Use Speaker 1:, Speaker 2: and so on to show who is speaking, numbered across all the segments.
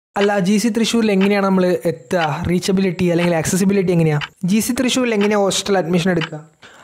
Speaker 1: അല്ല G C തൃശ്ശൂരിൽ എങ്ങനെയാണ് നമ്മൾ എത്തുക റീച്ചബിലിറ്റി അല്ലെങ്കിൽ ആക്സസിബിലിറ്റി എങ്ങനെയാണ് ജി സി തൃശ്ശൂരിൽ എങ്ങനെയാണ് ഹോസ്റ്റൽ അഡ്മിഷൻ എടുക്കുക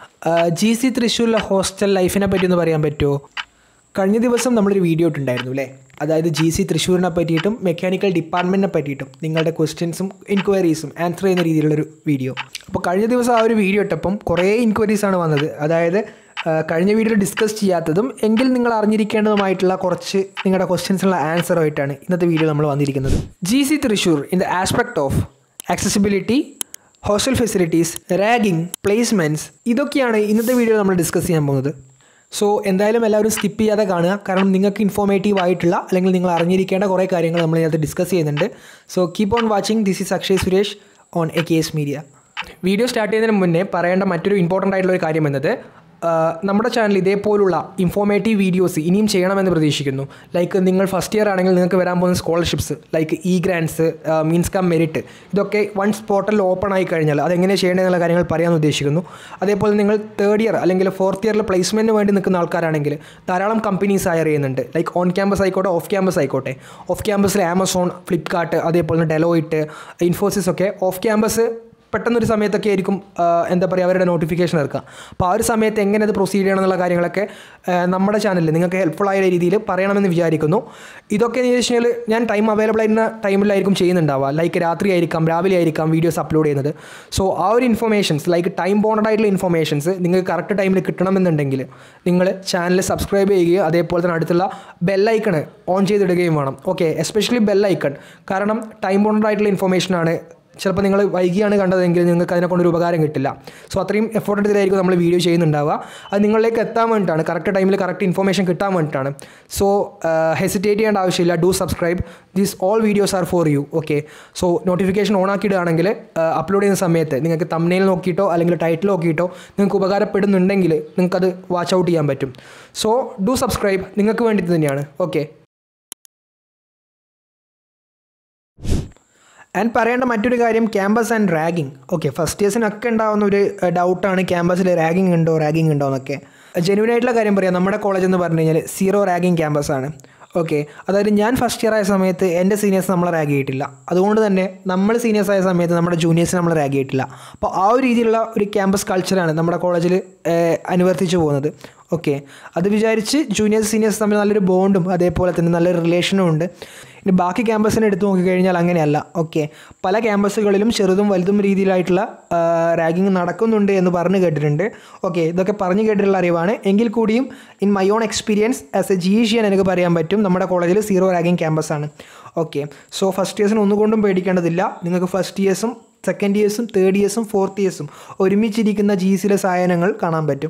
Speaker 1: ജി സി തൃശ്ശൂരിലെ ഹോസ്റ്റൽ ലൈഫിനെ പറ്റി ഒന്ന് പറയാൻ പറ്റുമോ കഴിഞ്ഞ ദിവസം നമ്മളൊരു വീഡിയോ ഇട്ടുണ്ടായിരുന്നു അല്ലേ അതായത് ജി സി തൃശ്ശൂരിനെ പറ്റിയിട്ടും മെക്കാനിക്കൽ ഡിപ്പാർട്ട്മെൻറ്റിനെ പറ്റിയിട്ടും നിങ്ങളുടെ ക്വസ്റ്റ്യൻസും എൻക്വയറീസും ആൻസർ ചെയ്യുന്ന രീതിയിലുള്ളൊരു വീഡിയോ അപ്പോൾ കഴിഞ്ഞ ദിവസം ആ ഒരു വീഡിയോ ഇട്ടപ്പം കുറേ എൻക്വയറീസാണ് വന്നത് അതായത് ആ, കഴിഞ്ഞ വീഡിയോയിൽ ഡിസ്കസ് ചെയ്യാത്തതും എങ്കിൽ നിങ്ങൾ അറിഞ്ഞിരിക്കേണ്ടതുമായിട്ടുള്ള കുറച്ച് നിങ്ങളുടെ ക്വസ്റ്റ്യൻസിനുള്ള ആൻസറുമായിട്ടാണ് ഇന്നത്തെ വീഡിയോ നമ്മൾ വന്നിരിക്കുന്നത് G C Thrissur in the aspect of accessibility hostel facilities ragging placements ഇതൊക്കെയാണ് ഇന്നത്തെ വീഡിയോ നമ്മൾ ഡിസ്കസ് ചെയ്യാൻ പോകുന്നത് സോ എന്തായാലും എല്ലാവരും സ്കിപ്പ് ചെയ്യാതെ കാണുക കാരണം നിങ്ങൾക്ക് ഇൻഫോർമേറ്റീവ് ആയിട്ടുള്ള അല്ലെങ്കിൽ നിങ്ങൾ അറിഞ്ഞിരിക്കേണ്ട കുറേ കാര്യങ്ങൾ നമ്മൾ ഇതിനകത്ത് ഡിസ്കസ് ചെയ്യുന്നുണ്ട് so keep on watching this is Akshay Suresh on A K S media video start ചെയ്യുന്നതിന് മുന്നേ പറയേണ്ട മറ്റൊരു ഇമ്പോർട്ടൻ്റ് ആയിട്ടുള്ള ഒരു കാര്യം എന്നത് ആ, നമ്മുടെ ചാനൽ ഇതേപോലുള്ള ഇൻഫോർമേറ്റീവ് വീഡിയോസ് ഇനിയും ചെയ്യണമെന്ന് പ്രതീക്ഷിക്കുന്നു ലൈക്ക് നിങ്ങൾ ഫസ്റ്റ് ഇയർ ആണെങ്കിൽ നിങ്ങൾക്ക് വരാൻ പോകുന്ന scholarships like E grants means cum merit ഇതൊക്കെ വൺസ് പോർട്ടൽ ഓപ്പൺ ആയി കഴിഞ്ഞാൽ അതെങ്ങനെ ചെയ്യേണ്ടതെന്നുള്ള കാര്യങ്ങൾ പറയാൻ ഉദ്ദേശിക്കുന്നു അതേപോലെ നിങ്ങൾ തേർഡ് ഇയർ അല്ലെങ്കിൽ ഫോർത്ത് ഇയറിൽ പ്ലേസ്മെൻറ്റിന് വേണ്ടി നിൽക്കുന്ന ആൾക്കാരാണെങ്കിൽ ധാരാളം കമ്പനീസ് ഹയർ ചെയ്യുന്നുണ്ട് ലൈക്ക് ഓൺ ക്യാമ്പസ് ആയിക്കോട്ടെ ഓഫ് ക്യാമ്പസ് ആയിക്കോട്ടെ ഓഫ് ക്യാമ്പസിൽ ആമസോൺ ഫ്ലിപ്കാർട്ട് അതേപോലെ തന്നെ ഡെലോയിറ്റ് ഇൻഫോസിസ് ഒക്കെ ഓഫ് ക്യാമ്പസ് പെട്ടെന്നൊരു സമയത്തൊക്കെ ആയിരിക്കും ആ, എന്താ പറയുക അവരുടെ നോട്ടിഫിക്കേഷൻ ഇറക്കുക അപ്പോൾ ആ ഒരു സമയത്ത് എങ്ങനെ അത് പ്രൊസീഡ് ചെയ്യണം എന്നുള്ള കാര്യങ്ങളൊക്കെ ആ, നമ്മുടെ ചാനലിൽ നിങ്ങൾക്ക് ഹെൽപ്ഫുൾ ആയ രീതിയിൽ പറയണമെന്ന് വിചാരിക്കുന്നു ഇതൊക്കെ എന്ന് വെച്ച് കഴിഞ്ഞാൽ ഞാൻ ടൈം അവൈലബിൾ ആയിരുന്ന ടൈമിലായിരിക്കും ചെയ്യുന്നുണ്ടാവുക ലൈക്ക് രാത്രി ആയിരിക്കാം രാവിലെ ആയിരിക്കാം വീഡിയോസ് അപ്ലോഡ് ചെയ്യുന്നത് സോ ആ ഒരു ഇൻഫർമേഷൻസ് ലൈക്ക് ടൈം ബോണ്ടഡ് ആയിട്ടുള്ള ഇൻഫർമേഷൻസ് നിങ്ങൾക്ക് കറക്റ്റ് ടൈമിൽ കിട്ടണമെന്നുണ്ടെങ്കിൽ നിങ്ങൾ ചാനൽ സബ്സ്ക്രൈബ് ചെയ്യുകയും അതേപോലെ തന്നെ അടുത്തുള്ള ബെല്ലൈക്കൺ ഓൺ ചെയ്തിടുകയും വേണം ഓക്കെ എസ്പെഷ്യലി ബെല്ലൈക്കൺ കാരണം ടൈം ബോണ്ടഡ് ആയിട്ടുള്ള ഇൻഫർമേഷനാണ് ചിലപ്പോൾ നിങ്ങൾ വൈകിയാണ് കണ്ടതെങ്കിൽ നിങ്ങൾക്ക് അതിനെക്കൊണ്ടൊരു ഉപകാരം കിട്ടില്ല സോ അത്രയും എഫോർട്ട് എടുത്തിട്ടായിരിക്കും നമ്മൾ വീഡിയോ ചെയ്യുന്നുണ്ടാവുക അത് നിങ്ങളിലേക്ക് എത്താൻ വേണ്ടിയിട്ടാണ് കറക്റ്റ് ടൈമിൽ കറക്റ്റ് ഇൻഫർമേഷൻ കിട്ടാൻ വേണ്ടിയിട്ടാണ് സോ ഹെസിറ്റേറ്റ് ചെയ്യേണ്ട ആവശ്യമില്ല do subscribe these all videos are for you okay so notification on ആക്കിയിടുകയാണെങ്കിൽ അപ്ലോഡ് ചെയ്യുന്ന സമയത്ത് നിങ്ങൾക്ക് തമ്മിൽ നോക്കിയിട്ടോ അല്ലെങ്കിൽ ടൈറ്റിൽ നോക്കിയിട്ടോ നിങ്ങൾക്ക് ഉപകാരപ്പെടുന്നുണ്ടെങ്കിൽ നിങ്ങൾക്കത് വാച്ച് ഔട്ട് ചെയ്യാൻ പറ്റും സോ ഡു സബ്സ്ക്രൈബ് നിങ്ങൾക്ക് വേണ്ടി തന്നെയാണ് ഓക്കെ ആൻഡ് പറയേണ്ട മറ്റൊരു കാര്യം campus and ragging okay first ഇയേഴ്സിനൊക്കെ ഉണ്ടാകുന്ന ഒരു ഡൗട്ടാണ് ക്യാമ്പസിൽ റാഗിങ് ഉണ്ടോ റാഗിങ് ഉണ്ടോ എന്നൊക്കെ ജെന്യൂൻ ആയിട്ടുള്ള കാര്യം പറയാം നമ്മുടെ കോളേജ് എന്ന് പറഞ്ഞു കഴിഞ്ഞാൽ സീറോ റാഗിങ് ക്യാമ്പസ് ആണ് ഓക്കെ അതായത് ഞാൻ ഫസ്റ്റ് ഇയർ ആയ സമയത്ത് എൻ്റെ സീനിയേഴ്സ് നമ്മളെ റാഗ് ചെയ്തിട്ടില്ല അതുകൊണ്ട് തന്നെ നമ്മൾ സീനിയേഴ്സ് ആയ സമയത്ത് നമ്മുടെ ജൂനിയേഴ്സ് നമ്മൾ റാഗ് ചെയ്തിട്ടില്ല അപ്പോൾ ആ ഒരു രീതിയിലുള്ള ഒരു ക്യാമ്പസ് കൾച്ചറാണ് നമ്മുടെ കോളേജിൽ അനുവർത്തിച്ചു പോകുന്നത് ഓക്കെ അത് വിചാരിച്ച് ജൂനിയേഴ്സ് സീനിയേഴ്സ് തമ്മിൽ നല്ലൊരു ബോണ്ടും അതേപോലെ തന്നെ നല്ലൊരു റിലേഷനും ഉണ്ട് ഇനി ബാക്കി ക്യാമ്പസിനെ എടുത്തു നോക്കിക്കഴിഞ്ഞാൽ അങ്ങനെയല്ല ഓക്കെ പല ക്യാമ്പസുകളിലും ചെറുതും വലുതും രീതിയിലായിട്ടുള്ള റാഗിങ് നടക്കുന്നുണ്ട് എന്ന് പറഞ്ഞു കേട്ടിട്ടുണ്ട് ഓക്കെ ഇതൊക്കെ പറഞ്ഞു കേട്ടിട്ടുള്ള അറിവാണ് എങ്കിൽ കൂടിയും in my own experience as a ജീഷ്യൻ എനിക്ക് പറയാൻ പറ്റും നമ്മുടെ കോളേജിൽ സീറോ റാഗിങ് ക്യാമ്പസാണ് ഓക്കെ സോ ഫസ്റ്റ് ഇയേഴ്സിന് ഒന്നുകൊണ്ടും പേടിക്കേണ്ടതില്ല നിങ്ങൾക്ക് ഫസ്റ്റ് ഇയേഴ്സും സെക്കൻഡ് ഇയേഴ്സും തേർഡ് ഇയേഴ്സും ഫോർത്ത് ഇയേഴ്സും ഒരുമിച്ചിരിക്കുന്ന ജി സിയിലെ സായനങ്ങൾ കാണാൻ പറ്റും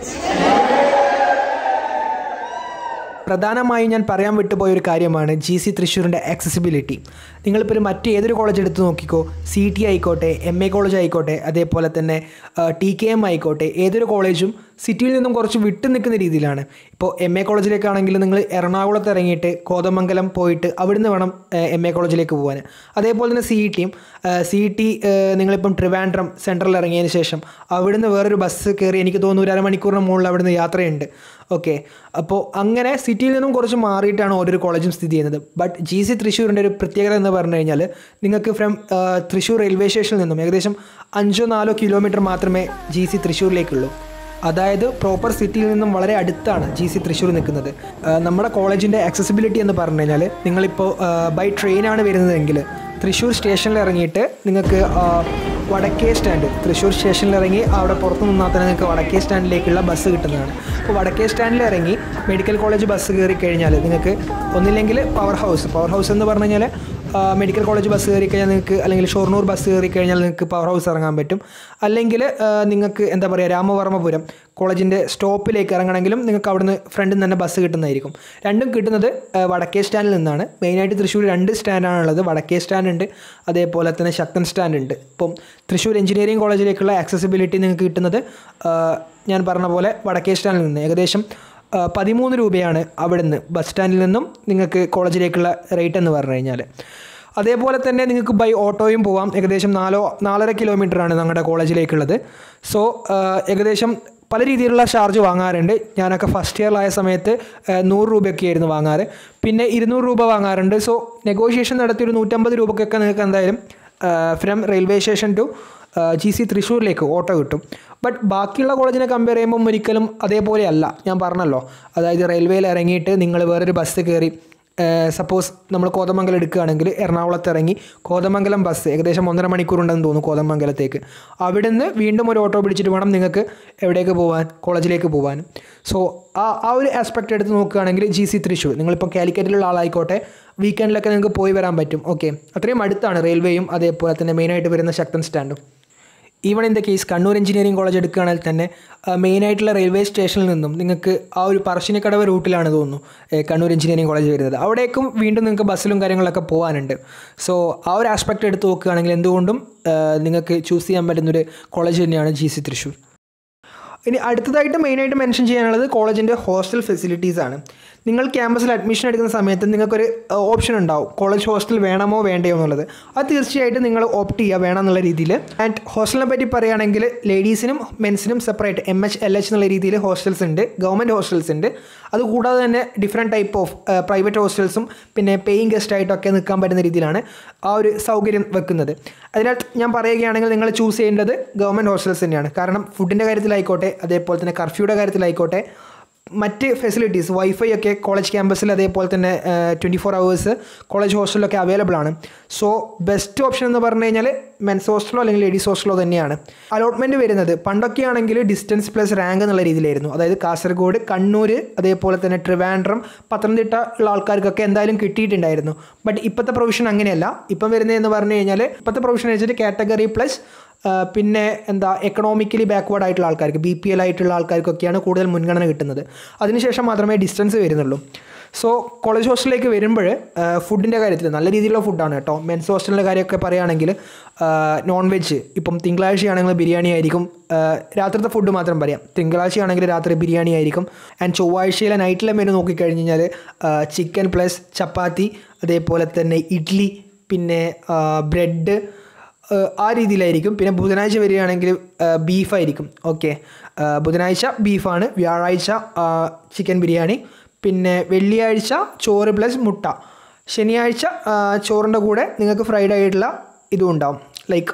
Speaker 1: പ്രധാനമായും ഞാൻ പറയാൻ വിട്ടുപോയ ഒരു കാര്യമാണ് ജി സി തൃശ്ശൂരിൻ്റെ ആക്സസിബിലിറ്റി നിങ്ങളിപ്പോൾ ഒരു മറ്റേതൊരു കോളേജ് എടുത്ത് നോക്കിക്കോ സി ടി ആയിക്കോട്ടെ എം എ കോളേജ് ആയിക്കോട്ടെ അതേപോലെ തന്നെ ടി കെ എം ആയിക്കോട്ടെ ഏതൊരു കോളേജും സിറ്റിയിൽ നിന്നും കുറച്ച് വിട്ടു നിൽക്കുന്ന രീതിയിലാണ് ഇപ്പോൾ എം എ കോളേജിലേക്കാണെങ്കിൽ നിങ്ങൾ എറണാകുളത്ത് ഇറങ്ങിയിട്ട് കോതമംഗലം പോയിട്ട് അവിടുന്ന് വേണം എം എ കോളേജിലേക്ക് പോകാൻ അതേപോലെ തന്നെ സി ഇ ടിയും സി ഇ ടി നിങ്ങളിപ്പം ട്രിവാൻഡ്രം സെൻട്രലിൽ ഇറങ്ങിയതിന് ശേഷം അവിടുന്ന് വേറൊരു ബസ് കയറി എനിക്ക് തോന്നുന്നു ഒരു അരമണിക്കൂറിന് മുകളിൽ അവിടുന്ന് യാത്രയുണ്ട് ഓക്കെ അപ്പോൾ അങ്ങനെ സിറ്റിയിൽ നിന്നും കുറച്ച് മാറിയിട്ടാണ് ഓരോരു കോളേജും സ്ഥിതി ചെയ്യുന്നത് ബട്ട് ജി സി തൃശ്ശൂരിൻ്റെ ഒരു പ്രത്യേകത എന്ന് പറഞ്ഞു കഴിഞ്ഞാൽ നിങ്ങൾക്ക് ഫ്രം തൃശ്ശൂർ റെയിൽവേ സ്റ്റേഷനിൽ നിന്നും ഏകദേശം അഞ്ചോ നാലോ കിലോമീറ്റർ മാത്രമേ ജി സി തൃശ്ശൂരിലേക്കുള്ളൂ അതായത് പ്രോപ്പർ സിറ്റിയിൽ നിന്നും വളരെ അടുത്താണ് ജി സി തൃശ്ശൂർ നിൽക്കുന്നത് ആ, നമ്മുടെ കോളേജിൻ്റെ ആക്സസിബിലിറ്റി എന്ന് പറഞ്ഞു കഴിഞ്ഞാൽ നിങ്ങളിപ്പോൾ ബൈ ട്രെയിനാണ് വരുന്നതെങ്കിൽ തൃശ്ശൂർ സ്റ്റേഷനിൽ ഇറങ്ങിയിട്ട് നിങ്ങൾക്ക് ആ, വടക്കേ സ്റ്റാൻഡ് തൃശ്ശൂർ സ്റ്റേഷനിൽ ഇറങ്ങി അവിടെ പുറത്ത് നിന്നാൽ തന്നെ നിങ്ങൾക്ക് വടക്കേ സ്റ്റാൻഡിലേക്കുള്ള ബസ് കിട്ടുന്നതാണ് അപ്പോൾ വടക്കേ സ്റ്റാൻഡിൽ ഇറങ്ങി മെഡിക്കൽ കോളേജ് ബസ് കയറി കഴിഞ്ഞാൽ നിങ്ങൾക്ക് ഒന്നില്ലെങ്കിൽ പവർ ഹൗസ് പവർ ഹൗസ് എന്ന് പറഞ്ഞു കഴിഞ്ഞാൽ ആ, മെഡിക്കൽ കോളേജ് ബസ് കയറി കഴിഞ്ഞാൽ നിങ്ങൾക്ക് അല്ലെങ്കിൽ ഷൊർണൂർ ബസ് കയറി കഴിഞ്ഞാൽ നിങ്ങൾക്ക് പവർ ഹൗസ് ഇറങ്ങാൻ പറ്റും അല്ലെങ്കിൽ ആ, നിങ്ങൾക്ക് എന്താ പറയുക രാമവർമ്മപുരം കോളേജിൻ്റെ സ്റ്റോപ്പിലേക്ക് ഇറങ്ങണമെങ്കിലും നിങ്ങൾക്ക് അവിടുന്ന് ഫ്രണ്ടിൽ നിന്ന് തന്നെ ബസ് കിട്ടുന്നതായിരിക്കും രണ്ടും കിട്ടുന്നത് ആ, വടക്കേ സ്റ്റാൻഡിൽ നിന്നാണ് മെയിനായിട്ട് തൃശ്ശൂർ രണ്ട് സ്റ്റാൻഡാണുള്ളത് വടക്കേ സ്റ്റാൻഡ് ഉണ്ട് അതേപോലെ തന്നെ ശക്തൻ സ്റ്റാൻഡ് ഉണ്ട് ഇപ്പം തൃശ്ശൂർ എഞ്ചിനീയറിംഗ് കോളേജിലേക്കുള്ള ആക്സസിബിലിറ്റി നിങ്ങൾക്ക് കിട്ടുന്നത് ആ, ഞാൻ പറഞ്ഞ പോലെ വടക്കേ സ്റ്റാൻഡിൽ നിന്ന് ഏകദേശം ആ, പതിമൂന്ന് രൂപയാണ് അവിടുന്ന് ബസ് സ്റ്റാൻഡിൽ നിന്നും നിങ്ങൾക്ക് കോളേജിലേക്കുള്ള റേറ്റ് എന്ന് പറഞ്ഞു കഴിഞ്ഞാൽ അതേപോലെ തന്നെ നിങ്ങൾക്ക് ബൈ ഓട്ടോയും പോവാം ഏകദേശം നാലോ നാലര കിലോമീറ്ററാണ് ഞങ്ങളുടെ കോളേജിലേക്കുള്ളത് സോ ഏകദേശം പല രീതിയിലുള്ള ചാർജ് വാങ്ങാറുണ്ട് ഞാനൊക്കെ ഫസ്റ്റ് ഇയറിലായ സമയത്ത് ഏഹ്, നൂറ് രൂപയൊക്കെ ആയിരുന്നു വാങ്ങാറ് പിന്നെ ഇരുന്നൂറ് രൂപ വാങ്ങാറുണ്ട് സോ നെഗോഷിയേഷൻ നടത്തി ഒരു നൂറ്റമ്പത് രൂപയ്ക്കൊക്കെ നിങ്ങൾക്ക് എന്തായാലും from railway station to G C തൃശ്ശൂരിലേക്ക് ഓട്ടോ കിട്ടും ബട്ട് ബാക്കിയുള്ള കോളേജിനെ കമ്പയർ ചെയ്യുമ്പം ഒരിക്കലും അതേപോലെ അല്ല ഞാൻ പറഞ്ഞല്ലോ അതായത് റെയിൽവേയിൽ ഇറങ്ങിയിട്ട് നിങ്ങൾ വേറൊരു ബസ് കയറി സപ്പോസ് നമ്മൾ കോതമംഗലം എടുക്കുകയാണെങ്കിൽ എറണാകുളത്ത് ഇറങ്ങി കോതമംഗലം ബസ് ഏകദേശം ഒന്നര മണിക്കൂർ ഉണ്ടെന്ന് തോന്നുന്നു കോതമംഗലത്തേക്ക് അവിടെ നിന്ന് വീണ്ടും ഒരു ഓട്ടോ പിടിച്ചിട്ട് വേണം നിങ്ങൾക്ക് എവിടേക്ക് പോകാൻ കോളേജിലേക്ക് പോകാൻ സോ ആ ആ ഒരു ആസ്പെക്റ്റ് എടുത്ത് നോക്കുകയാണെങ്കിൽ ജി സി തൃശ്ശൂർ നിങ്ങളിപ്പോൾ കാലിക്കറ്റിലുള്ള ആളായിക്കോട്ടെ വീക്കെൻഡിലൊക്കെ നിങ്ങൾക്ക് പോയി വരാൻ പറ്റും ഓക്കെ അത്രയും അടുത്താണ് റെയിൽവേയും അതേപോലെ തന്നെ മെയിനായിട്ട് വരുന്ന ശക്തൻ സ്റ്റാൻഡും even in the case Kannur engineering college എടുക്കുകയാണെങ്കിൽ തന്നെ മെയിനായിട്ടുള്ള റെയിൽവേ സ്റ്റേഷനിൽ നിന്നും നിങ്ങൾക്ക് ആ ഒരു പറശ്ശിനിക്കടവ് റൂട്ടിലാണ് തോന്നുന്നു ഏ, കണ്ണൂർ എഞ്ചിനീയറിംഗ് കോളേജ് വരുന്നത് അവിടേക്കും വീണ്ടും നിങ്ങൾക്ക് ബസ്സിലും കാര്യങ്ങളൊക്കെ പോകാനുണ്ട് സോ ആ ഒരു ആസ്പെക്റ്റ് എടുത്ത് നോക്കുകയാണെങ്കിൽ എന്തുകൊണ്ടും ആ, നിങ്ങൾക്ക് ചൂസ് ചെയ്യാൻ പറ്റുന്നൊരു കോളേജ് തന്നെയാണ് ജി സി തൃശ്ശൂർ ഇനി അടുത്തതായിട്ട് മെയിനായിട്ട് മെൻഷൻ ചെയ്യാനുള്ളത് കോളേജിൻ്റെ ഹോസ്റ്റൽ ഫെസിലിറ്റീസ് ആണ് നിങ്ങൾ ക്യാമ്പസിൽ അഡ്മിഷൻ എടുക്കുന്ന സമയത്ത് നിങ്ങൾക്കൊരു ഓപ്ഷൻ ഉണ്ടാവും കോളേജ് ഹോസ്റ്റൽ വേണമോ വേണ്ടയോ എന്നുള്ളത് അത് തീർച്ചയായിട്ടും നിങ്ങൾ ഓപ്റ്റ് ചെയ്യുക വേണം എന്നുള്ള രീതിയിൽ ആൻഡ് ഹോസ്റ്റലിനെ പറ്റി പറയുകയാണെങ്കിൽ ലേഡീസിനും മെൻസിനും separate M H L H എന്നുള്ള രീതിയിൽ ഹോസ്റ്റൽസ് ഉണ്ട് ഗവൺമെൻറ് ഹോസ്റ്റൽസ് ഉണ്ട് അതുകൂടാതെ തന്നെ ഡിഫറെൻറ്റ് ടൈപ്പ് ഓഫ് പ്രൈവറ്റ് ഹോസ്റ്റൽസും പിന്നെ പേയിങ് ഗസ്റ്റ് ആയിട്ടൊക്കെ നിൽക്കാൻ പറ്റുന്ന രീതിയിലാണ് ആ ഒരു സൗകര്യം വെക്കുന്നത് അതിനാൽ ഞാൻ പറയുകയാണെങ്കിൽ നിങ്ങൾ ചൂസ് ചെയ്യേണ്ടത് ഗവൺമെൻറ് ഹോസ്റ്റൽസ് തന്നെയാണ് കാരണം ഫുഡിൻ്റെ കാര്യത്തിലായിക്കോട്ടെ അതേപോലെ തന്നെ കർഫ്യൂയുടെ കാര്യത്തിലായിക്കോട്ടെ മറ്റ് ഫെസിലിറ്റീസ് വൈഫൈ ഒക്കെ കോളേജ് ക്യാമ്പസിൽ അതേപോലെ തന്നെ ട്വൻറ്റി ഫോർ അവേഴ്സ് കോളേജ് ഹോസ്റ്റലിലൊക്കെ അവൈലബിൾ ആണ് സോ ബെസ്റ്റ് ഓപ്ഷൻ എന്ന് പറഞ്ഞു കഴിഞ്ഞാൽ മെൻസ് ഹോസ്റ്റലോ അല്ലെങ്കിൽ ലേഡീസ് ഹോസ്റ്റലോ തന്നെയാണ് അലോട്ട്മെൻറ്റ് വരുന്നത് പണ്ടൊക്കെ ആണെങ്കിൽ ഡിസ്റ്റൻസ് പ്ലസ് റാങ്ക് എന്നുള്ള രീതിയിലായിരുന്നു അതായത് കാസർഗോഡ് കണ്ണൂർ അതേപോലെ തന്നെ ട്രിവാൻഡ്രം പത്തനംതിട്ട ഉള്ള ആൾക്കാർക്കൊക്കെ എന്തായാലും കിട്ടിയിട്ടുണ്ടായിരുന്നു ബട്ട് ഇപ്പോഴത്തെ പ്രൊവിഷൻ അങ്ങനെയല്ല ഇപ്പം വരുന്നതെന്ന് പറഞ്ഞു കഴിഞ്ഞാൽ ഇപ്പോഴത്തെ പ്രൊവിഷൻ വെച്ചിട്ട് കാറ്റഗറി പ്ലസ് പിന്നെ എന്താ എക്കണോമിക്കലി ബാക്ക്വേർഡ് ആയിട്ടുള്ള ആൾക്കാർക്ക് ബി പി എൽ ആയിട്ടുള്ള ആൾക്കാർക്കൊക്കെയാണ് കൂടുതൽ മുൻഗണന കിട്ടുന്നത് അതിനുശേഷം മാത്രമേ ഡിസ്റ്റൻസ് വരുന്നുള്ളൂ സോ കോളേജ് ഹോസ്റ്റലിലേക്ക് വരുമ്പോൾ ഫുഡിൻ്റെ കാര്യത്തിൽ നല്ല രീതിയിലുള്ള ഫുഡാണ് കേട്ടോ മെൻസ് ഹോസ്റ്റലിൻ്റെ കാര്യമൊക്കെ പറയുകയാണെങ്കിൽ നോൺ വെജ് ഇപ്പം തിങ്കളാഴ്ചയാണെങ്കിൽ ബിരിയാണി ആയിരിക്കും ആ, രാത്രിത്തെ ഫുഡ് മാത്രം പറയാം തിങ്കളാഴ്ചയാണെങ്കിൽ രാത്രി ബിരിയാണി ആയിരിക്കും ആൻഡ് ചൊവ്വാഴ്ചയിലെ നൈറ്റിലെ മെനു നോക്കിക്കഴിഞ്ഞ് കഴിഞ്ഞാൽ ചിക്കൻ പ്ലസ് ചപ്പാത്തി അതേപോലെ തന്നെ ഇഡ്ഡലി പിന്നെ ബ്രെഡ് ഏഹ് ആ രീതിയിലായിരിക്കും പിന്നെ ബുധനാഴ്ച വരികയാണെങ്കിൽ ബീഫായിരിക്കും ഓക്കെ ബുധനാഴ്ച ബീഫാണ് വ്യാഴാഴ്ച ചിക്കൻ ബിരിയാണി പിന്നെ വെള്ളിയാഴ്ച ചോറ് പ്ലസ് മുട്ട ശനിയാഴ്ച ആ, ചോറിൻ്റെ കൂടെ നിങ്ങൾക്ക് ഫ്രൈഡ് ആയിട്ടുള്ള ഇതും ഉണ്ടാവും ലൈക്ക്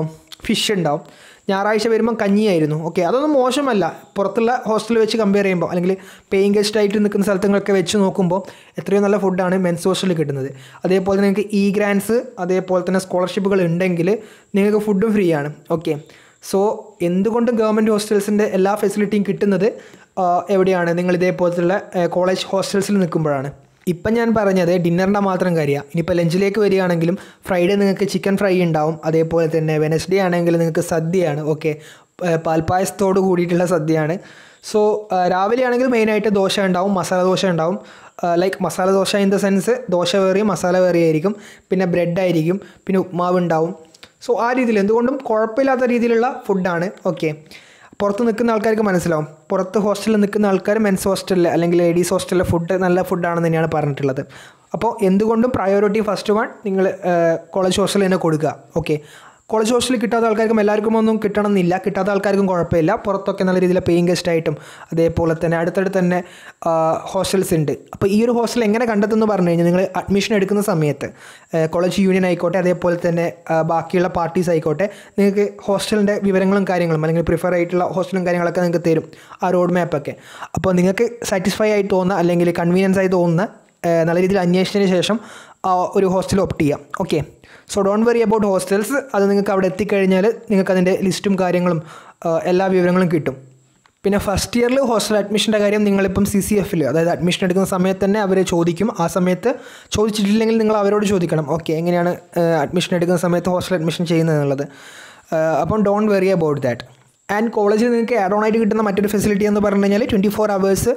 Speaker 1: ഫിഷ് ഉണ്ടാവും ഞായറാഴ്ച വരുമ്പം കഞ്ഞിയായിരുന്നു ഓക്കെ അതൊന്നും മോശമല്ല പുറത്തുള്ള ഹോസ്റ്റലിൽ വെച്ച് കമ്പയർ ചെയ്യുമ്പോൾ അല്ലെങ്കിൽ പേയിങ് ഗസ്റ്റ് ആയിട്ട് നിൽക്കുന്ന സ്ഥലത്തുകളൊക്കെ വെച്ച് നോക്കുമ്പോൾ എത്രയോ നല്ല ഫുഡാണ് മെൻസ് ഹോസ്റ്റലിൽ കിട്ടുന്നത് അതേപോലെ തന്നെ നിങ്ങൾക്ക് ഇ ഗ്രാൻസ് അതേപോലെ തന്നെ സ്കോളർഷിപ്പുകൾ ഉണ്ടെങ്കിൽ നിങ്ങൾക്ക് ഫുഡും ഫ്രീ ആണ് ഓക്കെ സോ എന്തുകൊണ്ടും ഗവൺമെൻറ് ഹോസ്റ്റൽസിൻ്റെ എല്ലാ ഫെസിലിറ്റിയും കിട്ടുന്നത് ആ, എവിടെയാണ് നിങ്ങൾ ഇതേപോലത്തുള്ള കോളേജ് ഹോസ്റ്റൽസിൽ നിൽക്കുമ്പോഴാണ് ഇപ്പം ഞാൻ പറഞ്ഞത് ഡിന്നറിൻ്റെ മാത്രം കാര്യമാണ് ഇനിയിപ്പോൾ ലഞ്ചിലേക്ക് വരികയാണെങ്കിലും ഫ്രൈഡേ നിങ്ങൾക്ക് ചിക്കൻ ഫ്രൈ ഉണ്ടാവും അതേപോലെ തന്നെ വെനസ്ഡേ ആണെങ്കിൽ നിങ്ങൾക്ക് സദ്യയാണ് ഓക്കെ പാൽപ്പായസത്തോട് കൂടിയിട്ടുള്ള സദ്യയാണ് സോ രാവിലെ ആണെങ്കിൽ മെയിനായിട്ട് ദോശ ഉണ്ടാവും മസാല ദോശ ഉണ്ടാവും like masala dosa in the sense dosa വേറിയും മസാല വേറിയും ആയിരിക്കും പിന്നെ ബ്രെഡ് ആയിരിക്കും പിന്നെ ഉപ്മാവ് ഉണ്ടാവും സോ ആ രീതിയിൽ എന്തുകൊണ്ടും കുഴപ്പമില്ലാത്ത രീതിയിലുള്ള ഫുഡാണ് ഓക്കെ പുറത്ത് നിൽക്കുന്ന ആൾക്കാർക്ക് മനസ്സിലാവും പുറത്ത് ഹോസ്റ്റലിൽ നിൽക്കുന്ന ആൾക്കാർ മെൻസ് ഹോസ്റ്റലിൽ അല്ലെങ്കിൽ ലേഡീസ് ഹോസ്റ്റലിലെ ഫുഡ് നല്ല ഫുഡാണെന്ന് തന്നെയാണ് പറഞ്ഞിട്ടുള്ളത് അപ്പോൾ എന്തുകൊണ്ടും പ്രയോറിറ്റി ഫസ്റ്റ് വൺ നിങ്ങൾ കോളേജ് ഹോസ്റ്റലിൽ തന്നെ കൊടുക്കുക ഓക്കെ കോളേജ് ഹോസ്റ്റലിൽ കിട്ടാത്ത ആൾക്കാർക്കും എല്ലാവർക്കും ഒന്നും കിട്ടണമെന്നില്ല കിട്ടാത്ത ആൾക്കാർക്കും കുഴപ്പമില്ല പുറത്തൊക്കെ നല്ല രീതിയിൽ പേയിങ് ഗസ്റ്റ് ആയിട്ടും അതേപോലെ തന്നെ അടുത്തടുത്ത് തന്നെ ഹോസ്റ്റൽസ് ഉണ്ട് അപ്പോൾ ഈ ഒരു ഹോസ്റ്റൽ എങ്ങനെ കണ്ടെത്തുന്നു പറഞ്ഞു കഴിഞ്ഞാൽ നിങ്ങൾ അഡ്മിഷൻ എടുക്കുന്ന സമയത്ത് കോളേജ് യൂണിയൻ ആയിക്കോട്ടെ അതേപോലെ തന്നെ ആ, ബാക്കിയുള്ള പാർട്ടീസ് ആയിക്കോട്ടെ നിങ്ങൾക്ക് ഹോസ്റ്റലിൻ്റെ വിവരങ്ങളും കാര്യങ്ങളും അല്ലെങ്കിൽ പ്രിഫർ ആയിട്ടുള്ള ഹോസ്റ്റലും കാര്യങ്ങളൊക്കെ നിങ്ങൾക്ക് തരും ആ റോഡ് മാപ്പൊക്കെ അപ്പോൾ നിങ്ങൾക്ക് സാറ്റിസ്ഫൈ ആയി തോന്നുന്ന അല്ലെങ്കിൽ കൺവീനിയൻസ് ആയി തോന്നുന്ന ആ, നല്ല രീതിയിൽ അന്വേഷിച്ചതിന് ശേഷം ആ ഒരു ഹോസ്റ്റൽ ഓപ്റ്റ് ചെയ്യാം okay so don't worry about hostels അത് നിങ്ങൾക്ക് അവിടെ എത്തിക്കഴിഞ്ഞാൽ നിങ്ങൾക്ക് അതിൻ്റെ ലിസ്റ്റും കാര്യങ്ങളും ആ, എല്ലാ വിവരങ്ങളും കിട്ടും പിന്നെ ഫസ്റ്റ് ഇയറിൽ ഹോസ്റ്റൽ അഡ്മിഷൻ്റെ കാര്യം നിങ്ങളിപ്പം സി സി എഫിൽ അതായത് അഡ്മിഷൻ എടുക്കുന്ന സമയത്ത് തന്നെ അവർ ചോദിക്കും ആ സമയത്ത് ചോദിച്ചിട്ടില്ലെങ്കിൽ നിങ്ങൾ അവരോട് ചോദിക്കണം ഓക്കെ എങ്ങനെയാണ് അഡ്മിഷൻ എടുക്കുന്ന സമയത്ത് ഹോസ്റ്റൽ അഡ്മിഷൻ ചെയ്യുന്നത് എന്നുള്ളത് ആ, അപ്പം don't worry about that and കോളേജിൽ നിങ്ങൾക്ക് ആഡ് ഓൺ ആയിട്ട് കിട്ടുന്ന മറ്റൊരു ഫെസിലിറ്റി എന്ന് പറഞ്ഞു കഴിഞ്ഞാൽ ട്വൻറ്റി ഫോർ അവേഴ്സ്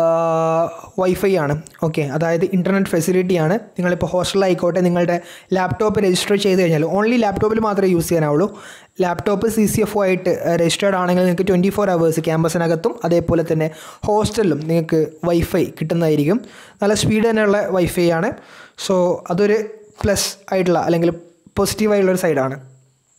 Speaker 1: വൈഫൈ ആണ് ഓക്കെ അതായത് ഇൻ്റർനെറ്റ് ഫെസിലിറ്റിയാണ് നിങ്ങളിപ്പോൾ ഹോസ്റ്റലിലായിക്കോട്ടെ നിങ്ങളുടെ ലാപ്ടോപ്പ് രജിസ്റ്റർ ചെയ്ത് കഴിഞ്ഞാൽ ഓൺലി ലാപ്ടോപ്പിൽ മാത്രമേ യൂസ് ചെയ്യാനാവുള്ളൂ ലാപ്ടോപ്പ് സി സി എഫ് ആയിട്ട് രജിസ്റ്റേർഡ് ആണെങ്കിൽ നിങ്ങൾക്ക് ട്വൻറ്റി ഫോർ അവേഴ്സ് ക്യാമ്പസിനകത്തും അതേപോലെ തന്നെ ഹോസ്റ്റലിലും നിങ്ങൾക്ക് വൈഫൈ കിട്ടുന്നതായിരിക്കും നല്ല സ്പീഡ് തന്നെയുള്ള വൈഫൈ ആണ് സോ അതൊരു പ്ലസ് ആയിട്ടുള്ള അല്ലെങ്കിൽ പോസിറ്റീവായിട്ടുള്ള ഒരു സൈഡാണ്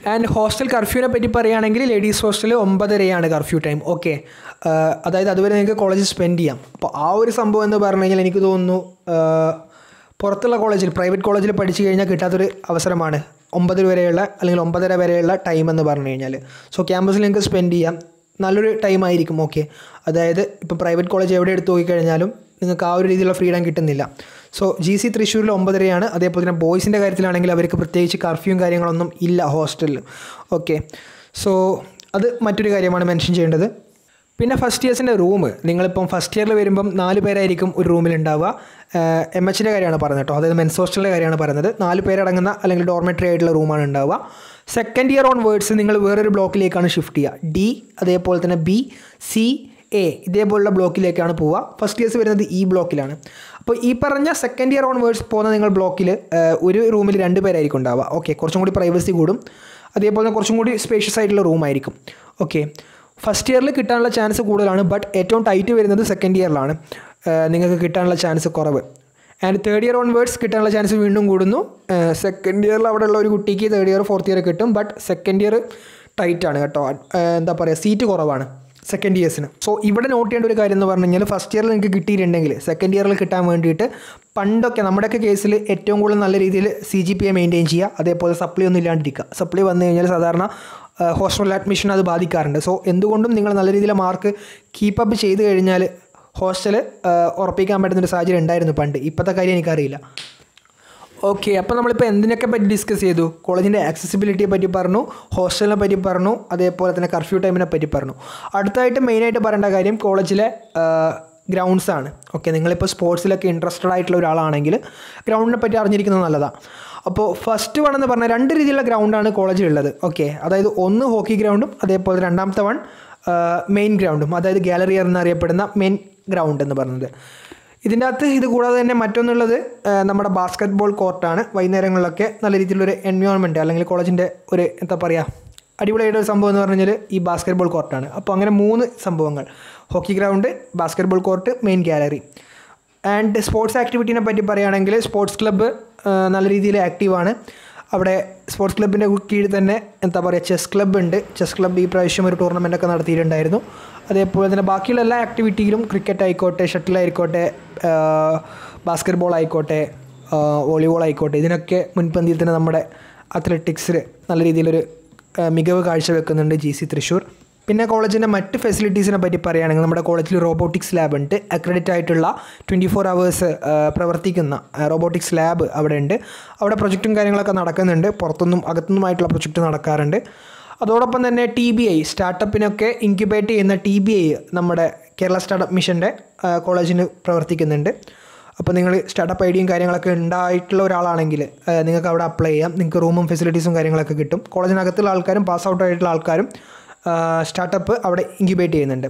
Speaker 1: ആൻഡ് ഹോസ്റ്റൽ കർഫ്യൂവിനെ പറ്റി പറയുകയാണെങ്കിൽ ലേഡീസ് ഹോസ്റ്റൽ ഒമ്പതരയാണ് കർഫ്യൂ ടൈം ഓക്കെ അതായത് അതുവരെ നിങ്ങൾക്ക് കോളേജിൽ സ്പെൻഡ് ചെയ്യാം അപ്പോൾ ആ ഒരു സംഭവം എന്ന് പറഞ്ഞു കഴിഞ്ഞാൽ എനിക്ക് തോന്നുന്നു ആ, പുറത്തുള്ള കോളേജിൽ പ്രൈവറ്റ് കോളേജിൽ പഠിച്ചു കഴിഞ്ഞാൽ കിട്ടാത്തൊരു അവസരമാണ് ഒമ്പത് വരെയുള്ള അല്ലെങ്കിൽ ഒമ്പതര വരെയുള്ള ടൈം എന്ന് പറഞ്ഞു കഴിഞ്ഞാൽ സോ ക്യാമ്പസിൽ നിങ്ങൾക്ക് സ്പെൻഡ് ചെയ്യാം നല്ലൊരു ടൈം ആയിരിക്കും ഓക്കെ അതായത് ഇപ്പോൾ പ്രൈവറ്റ് കോളേജ് എവിടെ എടുത്ത് നോക്കിക്കഴിഞ്ഞാലും നിങ്ങൾക്ക് ആ ഒരു രീതിയിലുള്ള ഫ്രീഡം കിട്ടുന്നില്ല സോ ജി സി തൃശ്ശൂരിൽ ഒമ്പതരയാണ് അതേപോലെ തന്നെ ബോയ്സിൻ്റെ കാര്യത്തിലാണെങ്കിൽ അവർക്ക് പ്രത്യേകിച്ച് കർഫ്യൂവും കാര്യങ്ങളൊന്നും ഇല്ല ഹോസ്റ്റലിൽ ഓക്കെ സോ അത് മറ്റൊരു കാര്യമാണ് മെൻഷൻ ചെയ്യേണ്ടത് പിന്നെ ഫസ്റ്റ് ഇയേഴ്സിൻ്റെ റൂം നിങ്ങളിപ്പം ഫസ്റ്റ് ഇയറിൽ വരുമ്പം നാല് പേരായിരിക്കും ഒരു റൂമിൽ ഉണ്ടാവുക എം എച്ചിൻ്റെ കാര്യമാണ് പറയുന്നത് കേട്ടോ അതായത് മെൻസ് ഹോസ്റ്റലിൻ്റെ കാര്യമാണ് പറയുന്നത് നാല് പേരടങ്ങുന്ന അല്ലെങ്കിൽ ഡോർമെറ്ററി ആയിട്ടുള്ള റൂമാണ് ഉണ്ടാവുക സെക്കൻഡ് ഇയർ ഓൺ വേർഡ്സ് നിങ്ങൾ വേറൊരു ബ്ലോക്കിലേക്കാണ് ഷിഫ്റ്റ് ചെയ്യുക ഡി അതേപോലെ തന്നെ ബി സി എ ഇതേപോലുള്ള ബ്ലോക്കിലേക്കാണ് പോവുക ഫസ്റ്റ് ഇയേഴ്സ് വരുന്നത് ഈ ബ്ലോക്കിലാണ് അപ്പോൾ ഈ പറഞ്ഞ സെക്കൻഡ് ഇയർ ഓൺ വേർഡ്സ് പോകുന്ന നിങ്ങൾ ബ്ലോക്കിൽ ഒരു റൂമിൽ രണ്ട് പേരായിരിക്കും ഉണ്ടാവുക ഓക്കെ കുറച്ചും കൂടി പ്രൈവസി കൂടും അതേപോലെ തന്നെ കുറച്ചും കൂടി സ്പേഷ്യസ് ആയിട്ടുള്ള റൂമായിരിക്കും ഓക്കെ ഫസ്റ്റ് ഇയറിൽ കിട്ടാനുള്ള ചാൻസ് കൂടുതലാണ് ബട്ട് ഏറ്റവും ടൈറ്റ് വരുന്നത് സെക്കൻഡ് ഇയറിലാണ് നിങ്ങൾക്ക് കിട്ടാനുള്ള ചാൻസ് കുറവ് ആൻഡ് തേർഡ് ഇയർ ഓൺവേർഡ്സ് കിട്ടാനുള്ള ചാൻസ് വീണ്ടും കൂടുന്നു സെക്കൻഡ് ഇയറിൽ അവിടെയുള്ള ഒരു കുട്ടിക്ക് തേർഡ് ഇയർ ഫോർത്ത് ഇയർ കിട്ടും ബട്ട് സെക്കൻഡ് ഇയർ ടൈറ്റ് ആണ് കേട്ടോ ഏഹ് എന്താ പറയുക സീറ്റ് കുറവാണ് സെക്കൻഡ് ഇയേഴ്സിന് സോ ഇവിടെ നോട്ട് ചെയ്യേണ്ട ഒരു കാര്യം എന്ന് പറഞ്ഞു കഴിഞ്ഞാൽ ഫസ്റ്റ് ഇയറിൽ നിങ്ങൾക്ക് കിട്ടിയിട്ടുണ്ടെങ്കിൽ സെക്കൻഡ് ഇയറിൽ കിട്ടാൻ വേണ്ടിയിട്ട് പണ്ടൊക്കെ നമ്മുടെയൊക്കെ കേസിൽ ഏറ്റവും കൂടുതൽ നല്ല രീതിയിൽ C G P A maintain ചെയ്യുക അതേപോലെ സപ്ലൈ ഒന്നും ഇല്ലാണ്ടിരിക്കുക സപ്ലൈ വന്നു കഴിഞ്ഞാൽ സാധാരണ ഹോസ്റ്റൽ അഡ്മിഷൻ അത് ബാധിക്കാറുണ്ട് സോ എന്തുകൊണ്ടും നിങ്ങൾ നല്ല രീതിയിൽ മാർക്ക് കീപ്പപ്പ് ചെയ്ത് കഴിഞ്ഞാൽ ഹോസ്റ്റൽ ഉറപ്പിക്കാൻ പറ്റുന്ന ഒരു സാഹചര്യം ഉണ്ടായിരുന്നു പണ്ട് ഇപ്പോഴത്തെ കാര്യം എനിക്കറിയില്ല ഓക്കെ അപ്പോൾ നമ്മളിപ്പോൾ എന്തിനൊക്കെ പറ്റി ഡിസ്കസ് ചെയ്തു കോളേജിൻ്റെ ആക്സസിബിലിറ്റിയെ പറ്റി പറഞ്ഞു ഹോസ്റ്റലിനെ പറ്റി പറഞ്ഞു അതേപോലെ തന്നെ കർഫ്യൂ ടൈമിനെ പറ്റി പറഞ്ഞു അടുത്തായിട്ട് മെയിനായിട്ട് പറയേണ്ട കാര്യം കോളേജിലെ ഗ്രൗണ്ട്സ് ആണ് ഓക്കെ നിങ്ങളിപ്പോൾ സ്പോർട്സിലൊക്കെ ഇൻട്രസ്റ്റഡ് ആയിട്ടുള്ള ഒരാളാണെങ്കിൽ ഗ്രൗണ്ടിനെ പറ്റി അറിഞ്ഞിരിക്കുന്നത് നല്ലതാണ് അപ്പോൾ ഫസ്റ്റ് വൺ എന്ന് പറഞ്ഞാൽ രണ്ട് രീതിയിലുള്ള ഗ്രൗണ്ടാണ് കോളേജിലുള്ളത് ഓക്കെ അതായത് ഒന്ന് ഹോക്കി ഗ്രൗണ്ടും അതേപോലെ രണ്ടാമത്തെ വൺ മെയിൻ ഗ്രൗണ്ടും അതായത് ഗാലറി എന്നറിയപ്പെടുന്ന മെയിൻ ഗ്രൗണ്ട് എന്ന് പറയുന്നത് ഇതിൻ്റെ അകത്ത് ഇത് കൂടാതെ തന്നെ മറ്റൊന്നുള്ളത് ആ, നമ്മുടെ ബാസ്ക്കറ്റ് ബോൾ കോർട്ടാണ് വൈകുന്നേരങ്ങളിലൊക്കെ നല്ല രീതിയിലൊരു എൻവയോൺമെൻറ്റ് അല്ലെങ്കിൽ കോളേജിൻ്റെ ഒരു എന്താ പറയുക അടിപൊളിയായിട്ട് ഒരു സംഭവം എന്ന് പറഞ്ഞു കഴിഞ്ഞാൽ ഈ ബാസ്ക്കറ്റ് ബോൾ കോർട്ടാണ് അപ്പോൾ അങ്ങനെ മൂന്ന് സംഭവങ്ങൾ hockey ground basketball court main gallery and sports ആക്ടിവിറ്റീനെ പറ്റി പറയുകയാണെങ്കിൽ സ്പോർട്സ് ക്ലബ്ബ് നല്ല രീതിയിൽ ആക്റ്റീവാണ് അവിടെ സ്പോർട്സ് ക്ലബിൻ്റെ കീഴിൽ തന്നെ എന്താ പറയുക ചെസ് ക്ലബ്ബ് ഉണ്ട് ചെസ് ക്ലബ്ബ് ഈ പ്രാവശ്യം ഒരു ടൂർണമെൻ്റ് ഒക്കെ നടത്തിയിട്ടുണ്ടായിരുന്നു അതേപോലെ തന്നെ ബാക്കിയുള്ള എല്ലാ ആക്ടിവിറ്റിയിലും ക്രിക്കറ്റ് ആയിക്കോട്ടെ ഷട്ടിൽ ആയിക്കോട്ടെ ബാസ്ക്കറ്റ് ബോൾ ആയിക്കോട്ടെ വോളിബോൾ ആയിക്കോട്ടെ ഇതിനൊക്കെ മുൻപന്തിയിൽ തന്നെ നമ്മുടെ അത്ലറ്റിക്സിൽ നല്ല രീതിയിലൊരു ആ, മികവ് കാഴ്ചവെക്കുന്നുണ്ട് ജി സി തൃശ്ശൂർ പിന്നെ കോളേജിൻ്റെ മറ്റ് ഫെസിലിറ്റീസിനെ പറ്റി പറയുകയാണെങ്കിൽ നമ്മുടെ കോളേജിൽ റോബോട്ടിക്സ് ലാബ് ഉണ്ട് അക്രഡിറ്റ് ആയിട്ടുള്ള ട്വൻറ്റി ഫോർ അവേഴ്സ് പ്രവർത്തിക്കുന്ന റോബോട്ടിക്സ് ലാബ് അവിടെ ഉണ്ട് അവിടെ പ്രൊജക്റ്റും കാര്യങ്ങളൊക്കെ നടക്കുന്നുണ്ട് പുറത്തുനിന്നും അകത്തുനിന്നുമായിട്ടുള്ള പ്രൊജക്റ്റ് നടക്കാറുണ്ട് അതോടൊപ്പം തന്നെ ടി ബി ഐ സ്റ്റാർട്ടപ്പിനൊക്കെ ഇൻക്യുബേറ്റ് ചെയ്യുന്ന ടി ബി ഐ നമ്മുടെ കേരള സ്റ്റാർട്ടപ്പ് മിഷൻ്റെ കോളേജിന് പ്രവർത്തിക്കുന്നുണ്ട് അപ്പോൾ നിങ്ങൾ സ്റ്റാർട്ടപ്പ് ഐഡിയയും കാര്യങ്ങളൊക്കെ ഉണ്ടായിട്ടുള്ള ഒരാളാണെങ്കിൽ ആ, നിങ്ങൾക്ക് അവിടെ അപ്ലൈ ചെയ്യാം നിങ്ങൾക്ക് റൂമും ഫെസിലിറ്റീസും കാര്യങ്ങളൊക്കെ കിട്ടും കോളേജിനകത്തുള്ള ആൾക്കാരും പാസ് ഔട്ട് ആയിട്ടുള്ള ആൾക്കാരും സ്റ്റാർട്ടപ്പ് അവിടെ ഇൻക്യുബേറ്റ് ചെയ്യുന്നുണ്ട്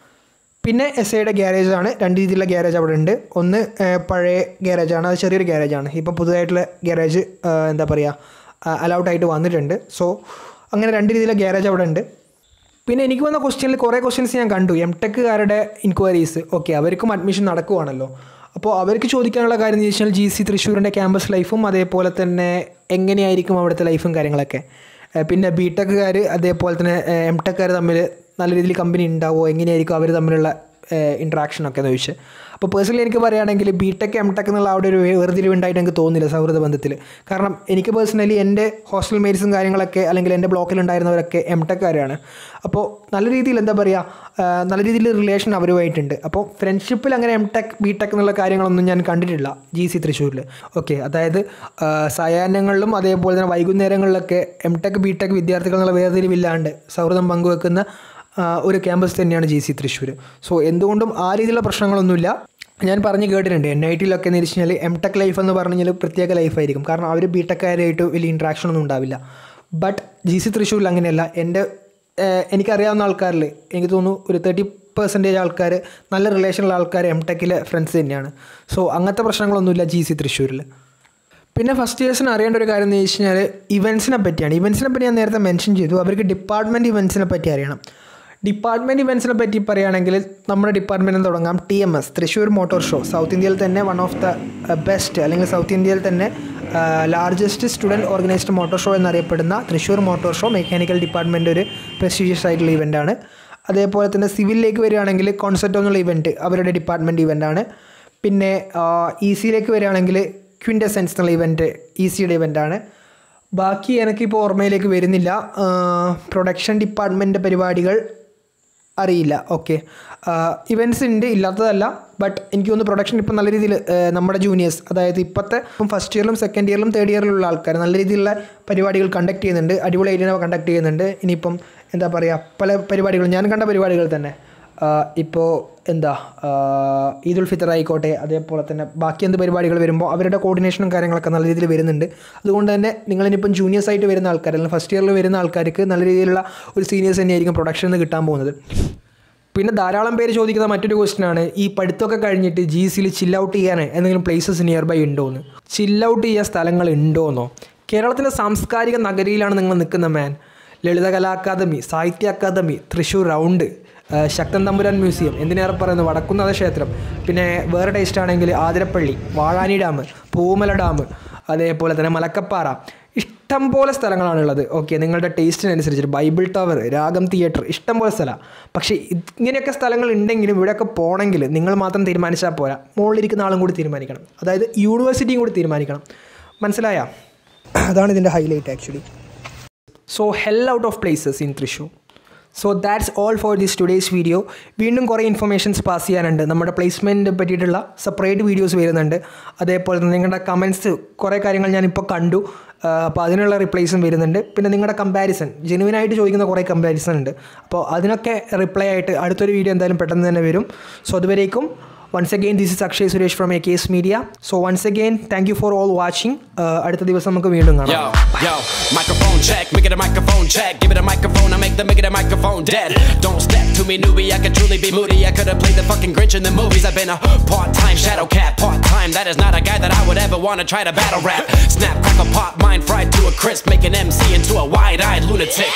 Speaker 1: പിന്നെ എസ് ഐയുടെ ഗ്യാരേജാണ് രണ്ട് രീതിയിലുള്ള ഗ്യാരേജ് അവിടെ ഉണ്ട് ഒന്ന് ആ, പഴയ ഗ്യാരേജാണ് അത് ചെറിയൊരു ഗ്യാരേജാണ് ഇപ്പോൾ പുതുതായിട്ടുള്ള ഗ്യാരേജ് എന്താ പറയുക അലൗഡ് ആയിട്ട് വന്നിട്ടുണ്ട് സോ അങ്ങനെ രണ്ട് രീതിയിലുള്ള ഗ്യാരേജ് അവിടെ ഉണ്ട് പിന്നെ എനിക്ക് വന്ന ക്വസ്റ്റ്യനിൽ കുറേ ക്വസ്റ്റ്യൻസ് ഞാൻ കണ്ടു എം ടെക്കുകാരുടെ ഇൻക്വയറീസ് ഓക്കെ അവർക്കും അഡ്മിഷൻ നടക്കുവാണല്ലോ അപ്പോൾ അവർക്ക് ചോദിക്കാനുള്ള കാര്യം എന്ന് വെച്ചാൽ ജി സി തൃശ്ശൂരിൻ്റെ ക്യാമ്പസ് ലൈഫും അതേപോലെ തന്നെ എങ്ങനെയായിരിക്കും അവിടുത്തെ ലൈഫും കാര്യങ്ങളൊക്കെ ഏഹ് പിന്നെ ബി ടെക്കുകാർ അതേപോലെ തന്നെ എം ടെക്കുകാർ തമ്മിൽ നല്ല രീതിയിൽ കമ്പനി ഉണ്ടാവുമോ എങ്ങനെയായിരിക്കും അവർ തമ്മിലുള്ള ഇൻട്രാക്ഷൻ ഒക്കെ എന്ന് ചോദിച്ച് അപ്പോൾ പേഴ്സണലി എനിക്ക് പറയുകയാണെങ്കിൽ ബി ടെക് എം ടെക് എന്നുള്ള അവിടെ ഒരു വേർതിരിവുണ്ടായിട്ട് എനിക്ക് തോന്നുന്നില്ല സൗഹൃദ ബന്ധത്തിൽ കാരണം എനിക്ക് പേഴ്സണലി എൻ്റെ ഹോസ്റ്റൽ മേറ്റ്സും കാര്യങ്ങളൊക്കെ അല്ലെങ്കിൽ എൻ്റെ ബ്ലോക്കിലുണ്ടായിരുന്നവരൊക്കെ എം ടെക്കാരാണ് അപ്പോൾ നല്ല രീതിയിൽ എന്താ പറയുക ആ, നല്ല രീതിയിൽ റിലേഷൻ അവരുമായിട്ടുണ്ട് അപ്പോൾ ഫ്രണ്ട്ഷിപ്പിൽ അങ്ങനെ എം ടെക് ബി ടെക് എന്നുള്ള കാര്യങ്ങളൊന്നും ഞാൻ കണ്ടിട്ടില്ല ജി സി തൃശ്ശൂരിൽ ഓക്കെ അതായത് ആ, സായാഹ്നങ്ങളിലും അതേപോലെ തന്നെ വൈകുന്നേരങ്ങളിലൊക്കെ എം ടെക് ബി ടെക് വിദ്യാർത്ഥികൾ എന്നുള്ള വേർതിരിവില്ലാണ്ട് സൗഹൃദം പങ്കുവെക്കുന്ന ആ, ഒരു ക്യാമ്പസ് തന്നെയാണ് ജി സി തൃശ്ശൂർ സോ എന്തുകൊണ്ടും ആ രീതിയിലുള്ള പ്രശ്നങ്ങളൊന്നുമില്ല ഞാൻ പറഞ്ഞ് കേട്ടിട്ടുണ്ട് എൻ ഐ ടിയിലൊക്കെ എന്ന് വെച്ച് കഴിഞ്ഞാൽ എം ടെക് ലൈഫ് എന്ന് പറഞ്ഞു കഴിഞ്ഞാൽ പ്രത്യേക ലൈഫായിരിക്കും കാരണം അവർ ബി ടെക്കാരായിട്ട് വലിയ ഇൻട്രാക്ഷൻ ഒന്നും ഉണ്ടാവില്ല ബട്ട് ജി സി തൃശ്ശൂരിൽ അങ്ങനെയല്ല എൻ്റെ ഏഹ്, എനിക്കറിയാവുന്ന ആൾക്കാരിൽ എനിക്ക് തോന്നുന്നു ഒരു തേർട്ടി പെർസെൻറ്റേജ് ആൾക്കാർ നല്ല റിലേഷനുള്ള ആൾക്കാർ എം ടെക്കിലെ ഫ്രണ്ട്സ് തന്നെയാണ് സോ അങ്ങനത്തെ പ്രശ്നങ്ങളൊന്നുമില്ല ജി സി തൃശ്ശൂരിൽ പിന്നെ ഫസ്റ്റ് ഇയേഴ്സിന് അറിയേണ്ട ഒരു കാര്യം എന്ന് വെച്ച് കഴിഞ്ഞാൽ ഇവൻസിനെ പറ്റിയാണ് ഇവൻസിനെ പറ്റി ഞാൻ നേരത്തെ മെൻഷൻ ചെയ്തു അവർക്ക് ഡിപ്പാർട്ട്മെൻറ്റ് ഇവൻസിനെ പറ്റി അറിയണം ഡിപ്പാർട്ട്മെൻറ്റ് ഇവൻസിനെ പറ്റി പറയുകയാണെങ്കിൽ നമ്മുടെ ഡിപ്പാർട്ട്മെൻറ്റിൽ തുടങ്ങാം T M S Thrissur motor show south ഇന്ത്യയിൽ തന്നെ വൺ ഓഫ് ദ ബെസ്റ്റ് അല്ലെങ്കിൽ സൗത്ത് ഇന്ത്യയിൽ തന്നെ largest student organized motor show എന്നറിയപ്പെടുന്ന Thrissur motor show mechanical department ഒരു പ്രസ്റ്റീജിയസ് ആയിട്ടുള്ള ഇവൻ്റാണ് അതേപോലെ തന്നെ സിവിലിലേക്ക് വരികയാണെങ്കിൽ കോൺസെപ്റ്റ് എന്നുള്ള ഇവൻറ്റ് അവരുടെ ഡിപ്പാർട്ട്മെൻറ്റ് ഇവൻ്റാണ് പിന്നെ ഇ സിയിലേക്ക് വരികയാണെങ്കിൽ ക്വിൻ്റസെൻസ് എന്നുള്ള ഇവൻറ്റ് ഇ സിയുടെ ഇവൻ്റാണ് ബാക്കി എനിക്കിപ്പോൾ ഓർമ്മയിലേക്ക് വരുന്നില്ല പ്രൊഡക്ഷൻ ഡിപ്പാർട്ട്മെൻറ്റ് പരിപാടികൾ അറിയില്ല ഓക്കെ ഇവൻറ്റ്സ് ഉണ്ട് ഇല്ലാത്തതല്ല ബട്ട് എനിക്ക് തോന്നുന്നു പ്രൊഡക്ഷൻ ഇപ്പം നല്ല രീതിയിൽ നമ്മുടെ ജൂനിയേഴ്സ് അതായത് ഇപ്പോഴത്തെ ഇപ്പം ഫസ്റ്റ് ഇയറിലും സെക്കൻഡ് ഇയറിലും തേർഡ് ഇയറിലുള്ള ആൾക്കാർ നല്ല രീതിയിലുള്ള പരിപാടികൾ കണ്ടക്ട് ചെയ്യുന്നുണ്ട് അടിപൊളിയായിട്ട് കണ്ടക്ട് ചെയ്യുന്നുണ്ട് ഇനിയിപ്പം എന്താ പറയുക പല പരിപാടികൾ ഞാൻ കണ്ട പരിപാടികൾ തന്നെ ഇപ്പോൾ എന്താ ഈദ് ഉൽ ഫിത്തർ ആയിക്കോട്ടെ അതേപോലെ തന്നെ ബാക്കി എന്ത് പരിപാടികൾ വരുമ്പോൾ അവരുടെ കോർഡിനേഷനും കാര്യങ്ങളൊക്കെ നല്ല രീതിയിൽ വരുന്നുണ്ട് അതുകൊണ്ട് തന്നെ നിങ്ങളിനിപ്പം ജൂനിയേഴ്സ് ആയിട്ട് വരുന്ന ആൾക്കാർ അല്ലെങ്കിൽ ഫസ്റ്റ് ഇയറിൽ വരുന്ന ആൾക്കാർക്ക് നല്ല രീതിയിലുള്ള ഒരു സീനിയേഴ്സ് തന്നെയായിരിക്കും പ്രൊഡക്ഷനിൽ നിന്ന് കിട്ടാൻ പോകുന്നത് പിന്നെ ധാരാളം പേര് ചോദിക്കുന്ന മറ്റൊരു ക്വസ്റ്റ്യൻ ആണ് ഈ പഠിത്തമൊക്കെ കഴിഞ്ഞിട്ട് ജി സിയിൽ ചിൽ ഔട്ട് ചെയ്യാൻ എന്തെങ്കിലും പ്ലേസസ് നിയർ ബൈ ഉണ്ടോയെന്ന് ചിൽ ഔട്ട് ചെയ്യാൻ സ്ഥലങ്ങൾ ഉണ്ടോയെന്നോ കേരളത്തിൻ്റെ സാംസ്കാരിക നഗരിയിലാണ് നിങ്ങൾ നിൽക്കുന്ന മാൻ ലളിതകലാ അക്കാദമി സാഹിത്യ അക്കാദമി തൃശ്ശൂർ റൗണ്ട് ശക്തൻ തമ്പുരാൻ മ്യൂസിയം എന്തിനേറെ പറയുന്നത് വടക്കുന്നാഥ ക്ഷേത്രം പിന്നെ വേറെ ടേസ്റ്റ് ആണെങ്കിൽ ആതിരപ്പള്ളി വാഴാനി ഡാം പൂമല ഡാം അതേപോലെ തന്നെ മലക്കപ്പാറ ഇഷ്ടം പോലെ സ്ഥലങ്ങളാണുള്ളത് ഓക്കെ നിങ്ങളുടെ ടേസ്റ്റിനനുസരിച്ചിട്ട് ബൈബിൾ ടവർ രാഗം തിയേറ്റർ ഇഷ്ടം പോലെ സ്ഥലമാണ് പക്ഷേ ഇങ്ങനെയൊക്കെ സ്ഥലങ്ങൾ ഉണ്ടെങ്കിലും ഇവിടെയൊക്കെ പോകണമെങ്കിൽ നിങ്ങൾ മാത്രം തീരുമാനിച്ചാൽ പോരാ മുകളിലിരിക്കുന്ന ആളും കൂടി തീരുമാനിക്കണം അതായത് യൂണിവേഴ്സിറ്റിയും കൂടി തീരുമാനിക്കണം മനസ്സിലായ അതാണ് ഇതിൻ്റെ highlight actually so hell out of places in Thrissur so that's all for this today's video വീണ്ടും കുറേ ഇൻഫർമേഷൻസ് പാസ് ചെയ്യാനുണ്ട് നമ്മുടെ പ്ലേസ്മെൻറ്റിനെ പറ്റിയിട്ടുള്ള സെപ്പറേറ്റ് വീഡിയോസ് വരുന്നുണ്ട് അതേപോലെ തന്നെ നിങ്ങളുടെ കമൻസ് കുറേ കാര്യങ്ങൾ ഞാനിപ്പോൾ കണ്ടു അപ്പോൾ അതിനുള്ള റിപ്ലൈസും വരുന്നുണ്ട് പിന്നെ നിങ്ങളുടെ കമ്പാരിസൺ ജെനുവിനായിട്ട് ചോദിക്കുന്ന കുറേ കമ്പാരിസൺ ഉണ്ട് അപ്പോൾ അതിനൊക്കെ റിപ്ലൈ ആയിട്ട് അടുത്തൊരു വീഡിയോ എന്തായാലും പെട്ടെന്ന് തന്നെ വരും സോ അതുവരേക്കും once again this is Akshay Suresh from A case media so once again thank you for all watching അടുത്ത ദിവസം നമുക്ക് വീണ്ടും കാണാം
Speaker 2: Yo, yo, microphone check, make it a microphone check. Give it a microphone, I make the make it a microphone dead. Don't step to me, newbie. I could truly be moody. I could have played the fucking Grinch in the movies. I've been a part-time shadow cat, part-time. That is not a guy that I would ever want to try to battle rap. Snap, crackle, pop, mind fried to a crisp, make an MC into a wide-eyed lunatic.